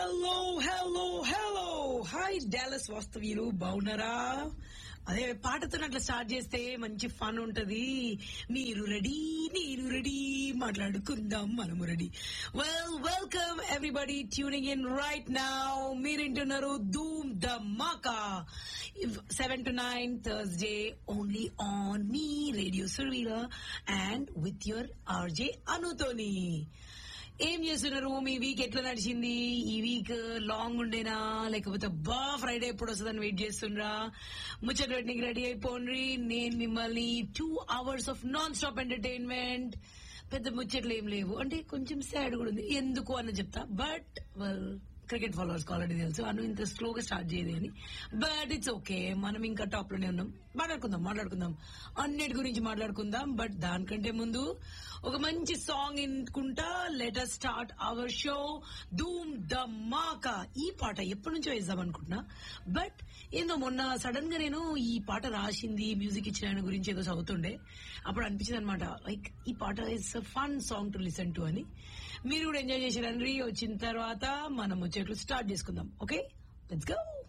hello hello hello hi Dallas వాస్తవ్యులు బాగున్నారా అదే పాటతో అట్లా స్టార్ట్ చేస్తే మంచి ఫన్ ఉంటది మీరు రెడీ నేను రెడీ మాట్లాడుకుందాం మనము ready well welcome everybody tuning in right now మీరు వింటున్నారు Dhoom Dhamaka seven to nine Thursday only on మీ radio Surveera and with your RJ అనుతోని ఏం చేస్తున్నారు మీ వీక్ ఎట్లా నడిచింది ఈ వీక్ లాంగ్ ఉండేనా లేకపోతే బా ఫ్రైడే ఎప్పుడు వస్తుందని వెయిట్ చేస్తుండ్రా ముచ్చట పెట్టినకి రెడీ అయిపోండ్రి నేను మిమ్మల్ని two hours of non stop entertainment పెద్ద ముచ్చట్లు ఏం లేవు అంటే కొంచెం సాడ్ కూడా ఉంది ఎందుకు అని చెప్తా but well cricket followers already తెలుసు అను ఇంత స్లోగా స్టార్ట్ చేయదు అని బట్ ఇట్స్ ఓకే మనం ఇంకా టాప్ లోనే ఉన్నాం మాట్లాడుకుందాం మాట్లాడుకుందాం అన్నిటి గురించి మాట్లాడుకుందాం బట్ దానికంటే ముందు ఒక మంచి సాంగ్ ఎన్నుకుంటా later start our show Dhoom Dhamaka ఈ పాట ఎప్పటి నుంచో వేద్దాం అనుకుంటున్నా బట్ ఏందో మొన్న సడన్ గా నేను ఈ పాట రాసింది మ్యూజిక్ ఇచ్చిన ఆయన గురించి ఏదో చదువుతుండే అప్పుడు అనిపించింది అనమాట లైక్ ఈ పాట is fun song to listen to అని మీరు కూడా ఎంజాయ్ చేసారండి వచ్చిన తర్వాత మనం వచ్చేట్లు స్టార్ట్ చేసుకుందాం ఓకే లెట్స్ గో